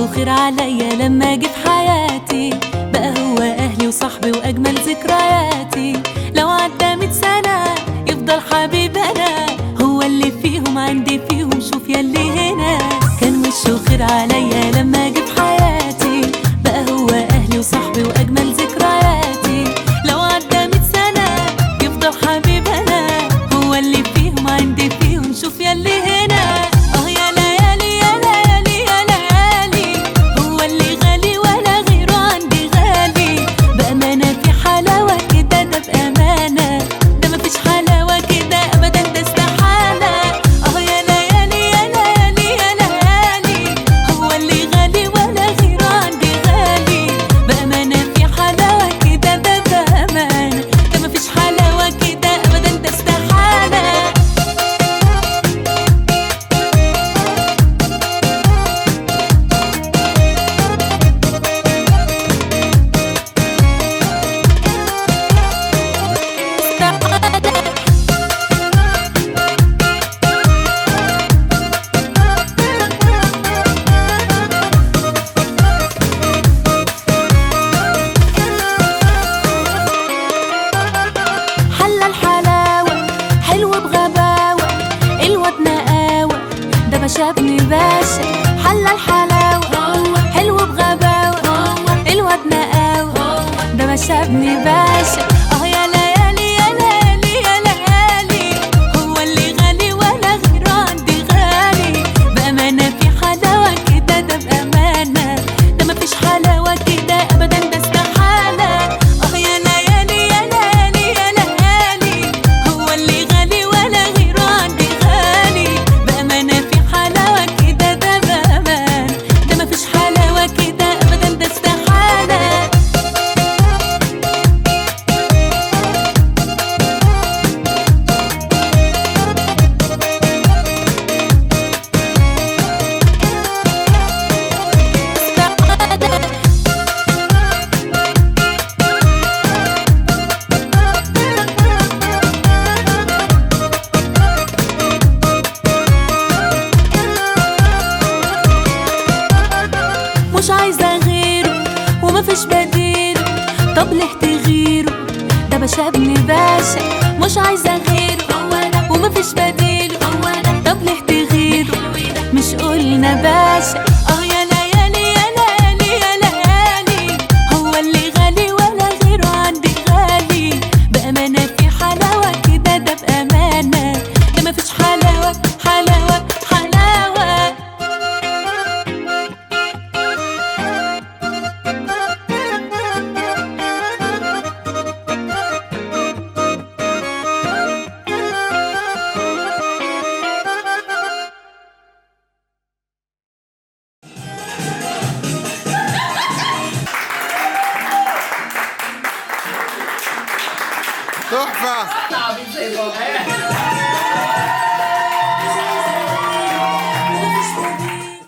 خير عليا لما جه في حياتي بقى هو اهلي وصاحبي واجمل ذكرياتي لو عدى مية سنة يفضل حبيبنا هو اللي فيهم عندي فيهم شوف يلي هنا كان وشه خير عليا لما جه في حياتي بقى هو اهلي وصاحبي واجمل ذكرياتي لو عدى مية سنة يفضل حبيبنا هو اللي فيهم عندي فيهم شوف يلي هنا اه يا ليالي يا ليالي يا ليالي هو اللي غالي ولا غيره عندي غالي بأمانة في حلاوة كده ده بأمانة ده مفيش حلاوة كده أبدا ده استحالة اه يا ليالي يا ليالي يا ليالي هو اللي غالي ولا غيره عندي غالي بأمانة في حلاوة كده ده بأمانة ده مفيش حلاوة كده أبدا ده استحالة حلى الحلاوة حلو بغباوة الواد نقاوة ده باشا ابن باشا حلى الحلاوة حلو بغباوة الواد نقاوة ده باشا ابن باشا اه يا ليالي يا ليالي يا ليالي هو اللي غالي ولا غيره عندي غالي بأمانة في حلاوة كده ده بأمانة ده مفيش حلاوة كده أبدا ده استحالة اه يا ليالي يا ليالي يا ليالي هو اللي غالي ولا غيره عندي غالي بأمانة في حلاوة كده ده بأمان ده مفيش حلاوة كده أبدا ده استحالة مش عايزة غيره ومفيش بديله طب ليه تغيره ده باشا ابن باشا مش عايزة غيره ومفيش بديله طب ليه تغيره مش قلنا باشا اه يا ليالي يا ليالي يا ليالي هو اللي غالي ولا غيره عندي غالي بأمانة في حلاوة كده ده بأمانة ده مفيش حلاوة حلاوة حلاوة تحفة